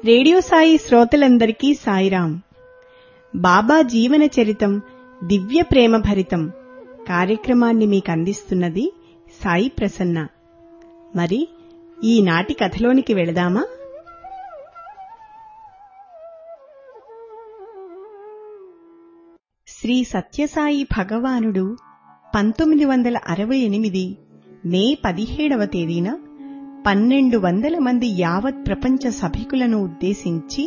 radio Sai శ్రోతలందరికీ సాయిరాం బాబా జీవన చరితం దివ్య ప్రేమ భరితం కార్యక్రమాన్ని మీకు అందిస్తున్నది సాయి ప్రసన్న మరి ఈనాటి కథలోనికి వెళదామా శ్రీ సత్యసాయి భగవానుడు పంతొమ్మిది వందల అరవై ఎనిమిది మే పదిహేడవ తేదీన పన్నెండు వందల మంది యావత్ ప్రపంచ సభికులను ఉద్దేశించి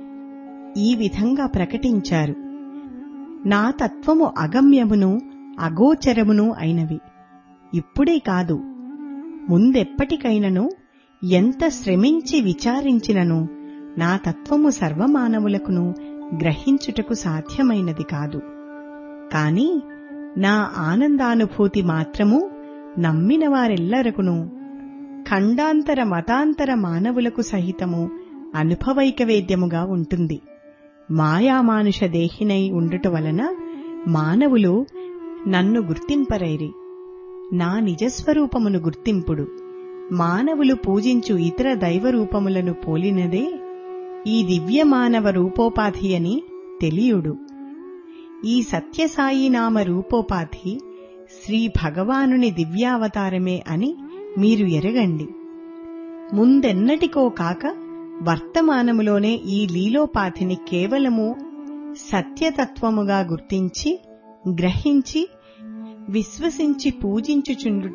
ఈ విధంగా ప్రకటించారు నా తత్వము అగమ్యమును అగోచరమును అయినవి ఇప్పుడే కాదు ముందెప్పటికైనను ఎంత శ్రమించి విచారించినను నా తత్వము సర్వమానవులకును గ్రహించుటకు సాధ్యమైనది కాదు కాని నా ఆనందానుభూతి మాత్రము నమ్మిన వారెల్లరకును ఖండాంతర మతాంతర మానవులకు సహితము అనుభవైక వేద్యముగా ఉంటుంది మాయామానుష దేహినై ఉండుట వలన మానవులు నన్ను గుర్తింపరైరి నా నిజస్వరూపమును గుర్తింపుడు మానవులు పూజించు ఇతర దైవరూపములను పోలినదే ఈ దివ్య మానవ రూపోపాధి అని తెలియుడు ఈ సత్యసాయి నామ రూపోపాధి శ్రీ భగవానుని దివ్యావతారమే అని మీరు ఎరగండి ముందెన్నటికో కాక వర్తమానములోనే ఈ లీలోపాధిని కేవలము సత్యతత్వముగా గుర్తించి గ్రహించి విశ్వసించి పూజించుచుండుట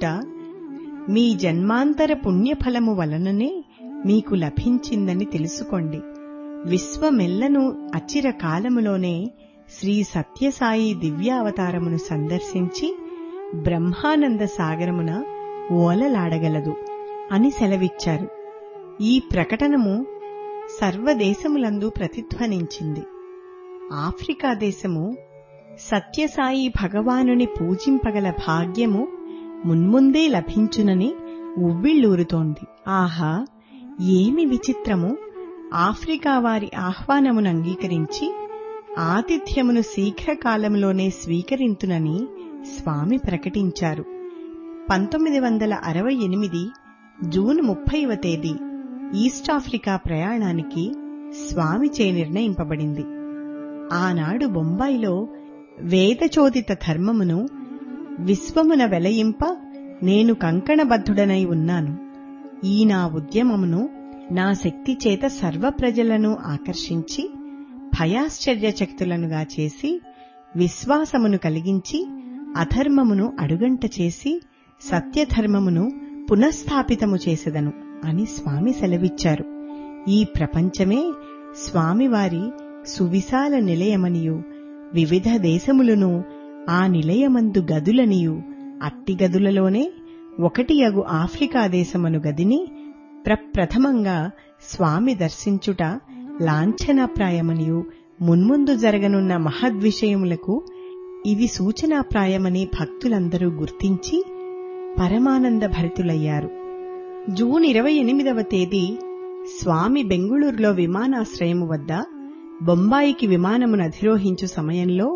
మీ జన్మాంతర పుణ్యఫలము వలననే మీకు లభించిందని తెలుసుకోండి విశ్వమెల్లను అచిర కాలములోనే శ్రీ సత్యసాయి దివ్యావతారమును సందర్శించి బ్రహ్మానంద సాగరమున ఓలలాడగలదు అని సెలవిచ్చారు ఈ ప్రకటనము సర్వదేశములందు ప్రతిధ్వనించింది ఆఫ్రికా దేశము సత్యసాయి భగవానుని పూజింపగల భాగ్యము మున్ముందే లభించునని ఉవ్విళ్ళూరుతోంది ఆహా ఏమి విచిత్రము ఆఫ్రికా వారి ఆహ్వానమును అంగీకరించి ఆతిథ్యమును శీఘ్రకాలంలోనే స్వీకరింతునని స్వామి ప్రకటించారు పంతొమ్మిది వందల అరవై ఎనిమిది జూన్ ముప్పైవ తేదీ ఈస్ట్ ఆఫ్రికా ప్రయాణానికి స్వామిచే నిర్ణయింపబడింది ఆనాడు బొంబాయిలో వేదచోదిత ధర్మమును విశ్వమున వెలయింప నేను కంకణబద్ధుడనై ఉన్నాను ఈ నా ఉద్యమమును నా శక్తి చేత సర్వ ప్రజలను ఆకర్షించి భయాశ్చర్యచక్తులనుగా చేసి విశ్వాసమును కలిగించి అధర్మమును అడుగంట చేసి సత్యధర్మమును పునఃస్థాపితము చేసెదను అని స్వామి సెలవిచ్చారు ఈ ప్రపంచమే స్వామివారి సువిశాల నిలయమనియు వివిధ దేశములను ఆ నిలయమందు గదులనియు అట్టి గదులలోనే ఒకటి అగు ఆఫ్రికా దేశమను గదిని ప్రప్రథమంగా స్వామి దర్శించుట లాంఛనాప్రాయమనియు మున్ముందు జరగనున్న మహద్విషయములకు ఇది సూచనాప్రాయమని భక్తులందరూ గుర్తించి పరమానంద భరితులయ్యారు జూన్ ఇరవై ఎనిమిదవ తేదీ స్వామి బెంగుళూరులో విమానాశ్రయము వద్ద బొంబాయికి విమానమును అధిరోహించు సమయంలో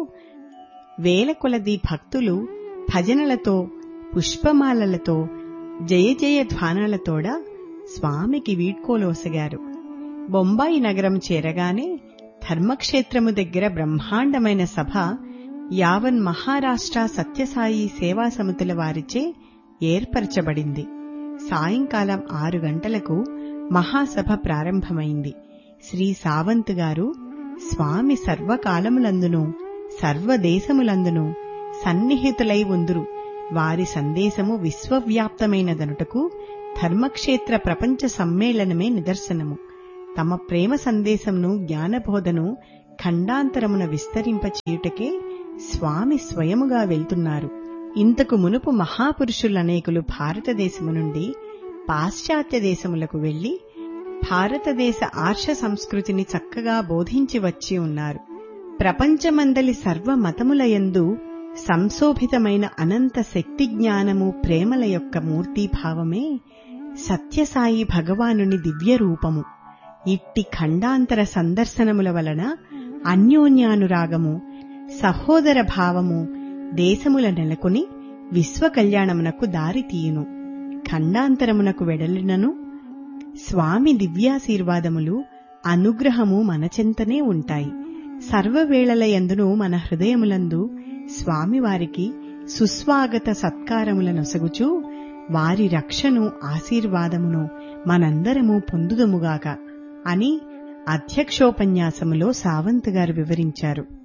వేల కొలది భక్తులు భజనలతో పుష్పమాలలతో జయ జయ ధ్వానాలతోడ స్వామికి వీడ్కోలోసగారు బొంబాయి నగరం చేరగానే ధర్మక్షేత్రము దగ్గర బ్రహ్మాండమైన సభ యావన్ మహారాష్ట్ర సత్యసాయి సేవా సమితుల వారిచే ఏర్పరచబడింది సాయంకాలం ఆరు గంటలకు మహాసభ ప్రారంభమైంది శ్రీ సావంత్ గారు స్వామి సర్వకాలములందును సర్వదేశములందును సన్నిహితులై ఉందురు వారి సందేశము విశ్వవ్యాప్తమైనదనుటకు ధర్మక్షేత్ర ప్రపంచ సమ్మేళనమే నిదర్శనము తమ ప్రేమ సందేశమును జ్ఞానబోధను ఖండాంతరమున విస్తరింపచేయుటకే స్వామి స్వయముగా వెళ్తున్నారు ఇంతకు మునుపు మహాపురుషులనేకులు భారతదేశము నుండి పాశ్చాత్య దేశములకు వెళ్లి భారతదేశ ఆర్ష సంస్కృతిని చక్కగా బోధించి వచ్చి ఉన్నారు ప్రపంచమందలి సర్వ మతములయందు సంశోభితమైన అనంత శక్తి జ్ఞానము ప్రేమల యొక్క మూర్తీభావమే సత్యసాయి భగవానుని దివ్య రూపము ఇట్టి ఖండాంతర సందర్శనముల వలన అన్యోన్యానురాగము సహోదర భావము దేశముల నెలకొని విశ్వ కళ్యాణమునకు దారి తీయును ఖండాంతరమునకు వెడలినను స్వామి దివ్యాశీర్వాదములు అనుగ్రహము మన చెంతనే ఉంటాయి సర్వవేళల యందును మన హృదయములందు స్వామివారికి సుస్వాగత సత్కారముల నొసగుచూ వారి రక్షను ఆశీర్వాదమును మనందరము పొందుదముగాక అని అధ్యక్షోపన్యాసములో సావంత్ గారు వివరించారు